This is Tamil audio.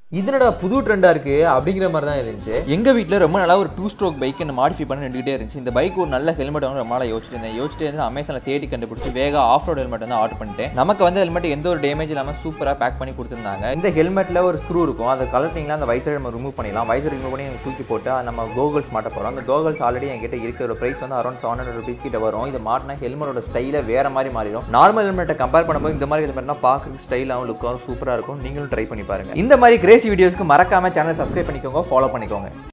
இதனோட புது ட்ரெண்டாக இருக்குது அப்படிங்கிற மாதிரி தான் இருந்துச்சு எங்கள் வீட்டில் ரொம்ப நாளாக ஒரு டூ ஸ்ட்ரோக் பைக் என்ன மாடிஃபை பண்ணி நின்றுட்டே இருந்துச்சு இந்த பைக் ஒரு நல்ல ஹெல்மெட் வந்து ரொம்ப நாளாக யோசிச்சிட்டு இருந்தேன் யோசிச்சிட்டு இருந்து அமேசானில் தேடி கண்டுபிடிச்சி வேக ஆஃப் ரோட் ஹெல்மெட் வந்து ஆர்டர் பண்ணிட்டேன் நமக்கு வந்து ஹெல்மெட் எந்த ஒரு டேமேஜ் இல்லாமல் சூப்பராக பேக் பண்ணி கொடுத்துருந்தாங்க இந்த ஹெல்மெட்டில் ஒரு ஸ்க்ரூ இருக்கும் அதை கலட்டிங்களா அந்த வைசரை நம்ம ரிமூவ் பண்ணிடலாம் வைசர் ரிமூவ் பண்ணி எனக்கு தூக்கி போட்டு அது நம்ம கோகல்ஸ் மாட்ட போகிறோம் அந்த கோகல்ஸ் ஆல்ரெடி என்கிட்ட இருக்கிற ப்ரைஸ் வந்து அரௌண்ட் செவன் ஹண்ட்ரட் ருபீஸ் கிட்ட வரும் இது மாட்டினா ஹெல்மெட்டோட ஸ்டைலே வேற மாதிரி மாறிடும் நார்மல் ஹெல்மெட்டை கம்பேர் பண்ணும்போது இந்த மாதிரி ஹெல்மெட்னா பார்க்குறதுக்கு ஸ்டைலாகவும் லுக்காகவும் சூப்பராக இருக்கும் நீங்களும் ட்ரை பண்ணி பாருங்க இந்த மாதிரி கிரேசி வீடியோஸ்க்கு மறக்காம சேனல் சப்ஸ்கிரைப் பண்ணிக்கோங்க ஃபாலோ பண்ணிக்கோங்க